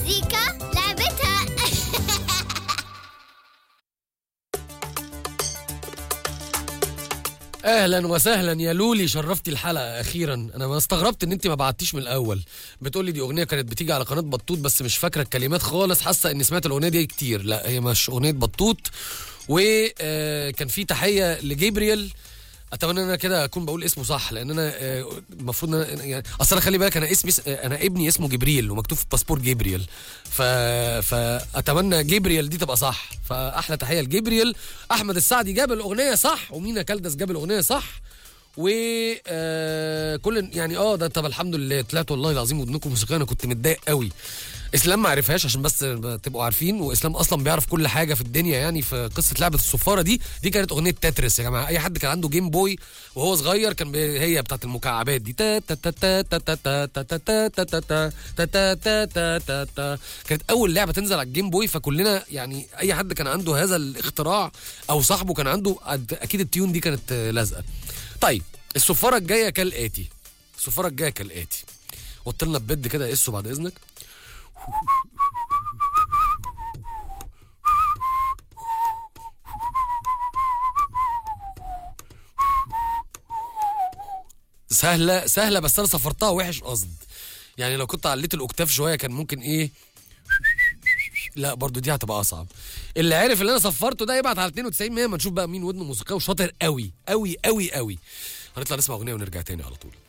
المزيكا لعبتها اهلا وسهلا يا لولي شرفتي الحلقه اخيرا انا ما استغربت ان انت ما بعتيش من الاول بتقولي دي اغنيه كانت بتيجي على قناه بطوط بس مش فاكره الكلمات خالص حاسه اني سمعت الاغنيه دي كتير لا هي مش اغنيه بطوط وكان في تحيه لجيبريل اتمنى ان انا كده اكون بقول اسمه صح لان انا آه، المفروض ان انا يعني اصل انا خلي بالك انا اسمي س- آه، انا ابني اسمه جبريل ومكتوب في الباسبور جبريل ف... فاتمنى جبريل دي تبقى صح فاحلى تحيه لجبريل احمد السعدي جاب الاغنيه صح ومينا كلدس جاب الاغنيه صح و آه كل يعني اه ده طب الحمد لله طلعت والله العظيم ودنكم موسيقيه انا كنت متضايق قوي اسلام ما عرفهاش عشان بس تبقوا عارفين واسلام اصلا بيعرف كل حاجه في الدنيا يعني في قصه لعبه الصفاره دي دي كانت اغنيه تترس يا جماعه اي حد كان عنده جيم بوي وهو صغير كان بي- هي بتاعت المكعبات دي تا تا تا تا تا تا تا تا تا تا تا تا تا تا تا تا تا تا. كانت اول لعبه تنزل على الجيم بوي فكلنا يعني اي حد كان عنده هذا الاختراع او صاحبه كان عنده أد- اكيد التيون دي كانت آه، لازقه طيب الصفاره الجايه كالاتي الصفاره الجايه كالاتي وط لنا ببد كده قسه بعد اذنك سهله سهله بس انا صفرتها وحش قصد يعني لو كنت عليت الاوكتاف شويه كان ممكن ايه لا برضو دي هتبقى اصعب اللي عارف اللي انا صفرته ده يبعت على 92 100 ما نشوف بقى مين ودنه موسيقيه وشاطر قوي قوي قوي قوي هنطلع نسمع اغنيه ونرجع تاني على طول